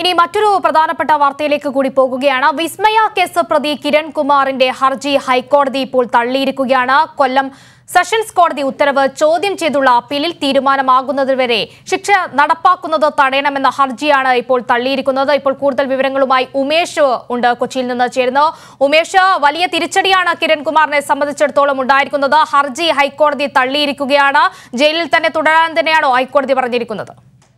ഇനി മറ്റൊരു പ്രധാനപ്പെട്ട വാർത്തയിലേക്ക് കൂടി പോകുകയാണ് വിസ്മയ കേസ് പ്രതി കിരൺ കുമാറിന്റെ ഹർജി ഹൈക്കോടതി ഇപ്പോൾ തള്ളിയിരിക്കുകയാണ് കൊല്ലം സെഷൻസ് കോടതി ഉത്തരവ് ചോദ്യം ചെയ്തുള്ള അപ്പീലിൽ തീരുമാനമാകുന്നതുവരെ ശിക്ഷ നടപ്പാക്കുന്നത് തടയണമെന്ന ഹർജിയാണ് ഇപ്പോൾ തള്ളിയിരിക്കുന്നത് ഇപ്പോൾ കൂടുതൽ വിവരങ്ങളുമായി ഉമേഷ് ഉണ്ട് കൊച്ചിയിൽ നിന്ന് ചേരുന്നു ഉമേഷ് വലിയ തിരിച്ചടിയാണ് കിരൺകുമാറിനെ സംബന്ധിച്ചിടത്തോളം ഉണ്ടായിരിക്കുന്നത് ഹർജി ഹൈക്കോടതി തള്ളിയിരിക്കുകയാണ് ജയിലിൽ തന്നെ തുടരാൻ തന്നെയാണോ ഹൈക്കോടതി പറഞ്ഞിരിക്കുന്നത്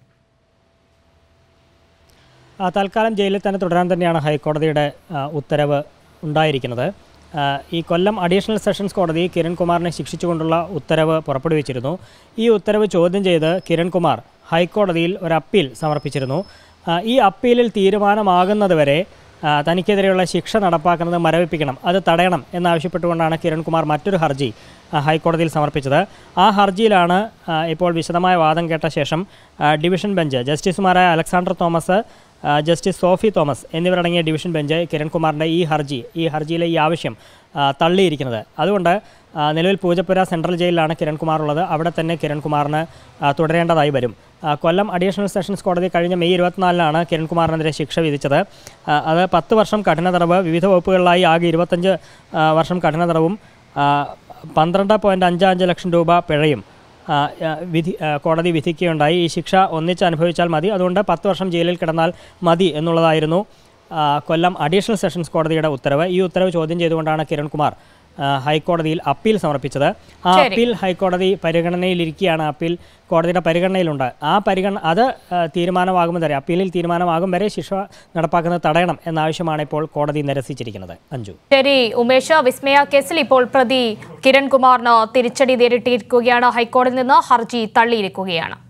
ആ, തൽക്കാലം ജയിലിൽ തന്നെ തുടരാൻ തന്നെയാണ് ഹൈക്കോടതിയുടെ ആ, ഉത്തരവ് ഉണ്ടായിരിക്കുന്നത് ആ, ഈ കൊല്ലം അഡീഷണൽ സെഷൻസ് കോടതി കിരൺകുമാറിനെ ശിക്ഷിച്ചുകൊണ്ടുള്ള ഉത്തരവ് പുറപ്പെടുവിച്ചിരുന്നു ഈ ഉത്തരവ് ചോദ്യം ചെയ്ത് കിരൺകുമാർ ഹൈക്കോടതിയിൽ ഒരു അപ്പീൽ സമർപ്പിച്ചിരുന്നു ആ, ഈ അപ്പീലിൽ തീരുമാനമാകുന്നതുവരെ ആ, തനിക്കെതിരെയുള്ള ശിക്ഷ നടപ്പാക്കുന്നത് മരവിപ്പിക്കണം അത് തടയണം എന്നാവശ്യപ്പെട്ടുകൊണ്ടാണ് കിരൺകുമാർ മറ്റൊരു ഹർജി ആ, ഹൈക്കോടതിയിൽ സമർപ്പിച്ചത് ആ ഹർജിയിലാണ് ആ, ഇപ്പോൾ വിശദമായ വാദം കേട്ട ശേഷം ആ, ഡിവിഷൻ ബെഞ്ച് ജസ്റ്റിസുമാരായ അലക്സാണ്ടർ തോമസ് ആ, ജസ്റ്റിസ് സോഫി തോമസ് എന്നിവരടങ്ങിയ ഡിവിഷൻ ബെഞ്ച് കിരൺകുമാറിൻ്റെ ഈ ഹർജി ഈ ഹർജിയിലെ ഈ ആവശ്യം ആ, തള്ളിയിരിക്കുന്നത് അതുകൊണ്ട് ആ, നിലവിൽ പൂജപ്പുര സെൻട്രൽ ജയിലിലാണ് കിരൺകുമാർ ഉള്ളത് അവിടെ തന്നെ കിരൺകുമാറിന് ആ, തുടരേണ്ടതായി വരും ആ, കൊല്ലം അഡീഷണൽ സെഷൻസ് കോടതി കഴിഞ്ഞ മെയ് ഇരുപത്തിനാലിനാണ് കിരൺകുമാറിനെതിരെ ശിക്ഷ വിധിച്ചത് ആ, അത് പത്ത് വർഷം കഠിന തടവ് വിവിധ വകുപ്പുകളിലായി ആകെ ഇരുപത്തഞ്ച് ആ, വർഷം കഠിന തടവും ആ, പന്ത്രണ്ട് പോയിൻറ്റ് അഞ്ച് അഞ്ച് ലക്ഷം രൂപ പിഴയും ആ, ആ, വിധി ആ, കോടതി വിധിക്കുകയുണ്ടായി ഈ ശിക്ഷ ഒന്നിച്ച് അനുഭവിച്ചാൽ മതി അതുകൊണ്ട് പത്ത് വർഷം ജയിലിൽ കിടന്നാൽ മതി എന്നുള്ളതായിരുന്നു ആ, കൊല്ലം അഡീഷണൽ സെഷൻസ് കോടതിയുടെ ഉത്തരവ് ഈ ഉത്തരവ് ചോദ്യം ചെയ്തുകൊണ്ടാണ് കിരൺകുമാർ ആ, ഹൈക്കോടതിയിൽ അപ്പീൽ സമർപ്പിച്ചത് ആ ശരി. അപ്പീൽ ഹൈക്കോടതി പരിഗണനയിലിരിക്കുകയാണ് അപ്പീൽ കോടതിയുടെ പരിഗണനയിലുണ്ട് ആ പരിഗണന അത് ആ, തീരുമാനമാകും വരെ അപ്പീലിൽ തീരുമാനമാകും വരെ ശിക്ഷ നടപ്പാക്കുന്നത് തടയണം എന്ന ആവശ്യമാണ് ഇപ്പോൾ കോടതി നിരസിച്ചിരിക്കുന്നത് അഞ്ജു ശരി ഉമേഷ് വിസ്മയ കേസിൽ ഇപ്പോൾ പ്രതി കിരൺകുമാറിന് തിരിച്ചടി നേരിട്ടിരിക്കുകയാണ് ഹൈക്കോടതിയിൽ നിന്ന് ഹർജി തള്ളിയിരിക്കുകയാണ്